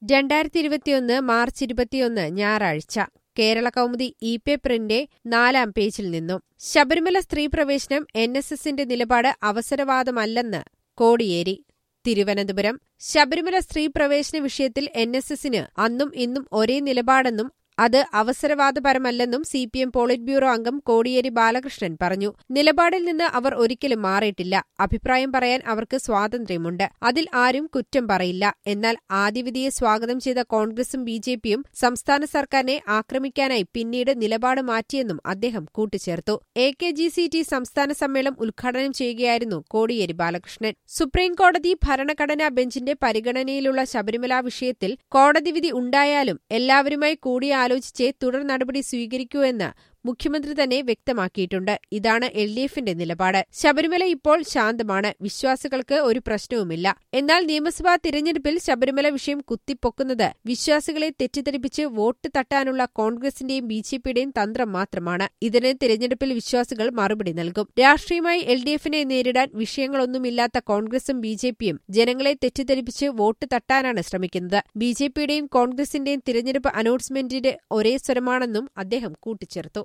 രണ്ടായിരത്തി ഇരുപത്തിയൊന്ന് മാർച്ച് ഇരുപത്തിയൊന്ന് ഞായറാഴ്ച കേരള കൗമുദി ഇ പേപ്പറിന്റെ നാലാം പേജിൽ നിന്നും ശബരിമല സ്ത്രീ പ്രവേശനം എൻ എസ് എസിന്റെ നിലപാട് അവസരവാദമല്ലെന്ന് കോടിയേരി തിരുവനന്തപുരം ശബരിമല സ്ത്രീ പ്രവേശന വിഷയത്തിൽ എൻ എസ് എസിന് അന്നും ഇന്നും ഒരേ നിലപാടെന്നും അത് അവസരവാദപരമല്ലെന്നും C P M politburo അംഗം കോടിയേരി ബാലകൃഷ്ണൻ പറഞ്ഞു നിലപാടിൽ നിന്ന് അവർ ഒരിക്കലും മാറിയിട്ടില്ല അഭിപ്രായം പറയാൻ അവർക്ക് സ്വാതന്ത്ര്യമുണ്ട് അതിൽ ആരും കുറ്റം പറയില്ല എന്നാൽ ആദ്യവിധിയെ സ്വാഗതം ചെയ്ത കോൺഗ്രസും ബി ജെ പിയും സംസ്ഥാന സർക്കാരിനെ ആക്രമിക്കാനായി പിന്നീട് നിലപാട് മാറ്റിയെന്നും അദ്ദേഹം കൂട്ടിച്ചേർത്തു A K G C T സംസ്ഥാന സമ്മേളനം ഉദ്ഘാടനം ചെയ്യുകയായിരുന്നു കോടിയേരി ബാലകൃഷ്ണൻ സുപ്രീംകോടതി ഭരണഘടനാ ബെഞ്ചിന്റെ പരിഗണനയിലുള്ള ശബരിമല വിഷയത്തിൽ കോടതി വിധി ഉണ്ടായാലും എല്ലാവരുമായി കൂടിയാലോചിച്ചേ തുടർ നടപടി സ്വീകരിക്കൂ എന്ന് മുഖ്യമന്ത്രി തന്നെ വ്യക്തമാക്കിയിട്ടുണ്ട് ഇതാണ് എൽ ഡി എഫിന്റെ നിലപാട് ശബരിമല ഇപ്പോൾ ശാന്തമാണ് വിശ്വാസികൾക്ക് ഒരു പ്രശ്നവുമില്ല എന്നാൽ നിയമസഭാ തിരഞ്ഞെടുപ്പിൽ ശബരിമല വിഷയം കുത്തിപ്പൊക്കുന്നത് വിശ്വാസികളെ തെറ്റിദ്ധരിപ്പിച്ച് വോട്ട് തട്ടാനുള്ള കോൺഗ്രസിന്റെയും ബി ജെ പിയുടെയും തന്ത്രം മാത്രമാണ് ഇതിന് തിരഞ്ഞെടുപ്പിൽ വിശ്വാസികൾ മറുപടി നൽകും രാഷ്ട്രീയമായി എൽ ഡി എഫിനെ നേരിടാൻ വിഷയങ്ങളൊന്നുമില്ലാത്ത കോൺഗ്രസും ബി ജെ പിയും ജനങ്ങളെ തെറ്റിദ്ധരിപ്പിച്ച് വോട്ട് തട്ടാനാണ് ശ്രമിക്കുന്നത് ബി ജെ പിയുടെയും കോൺഗ്രസിന്റെയും തിരഞ്ഞെടുപ്പ് അനൗൺസ്മെന്റിന്റെ ഒരേ സ്വരമാണെന്നും അദ്ദേഹം കൂട്ടിച്ചേർത്തു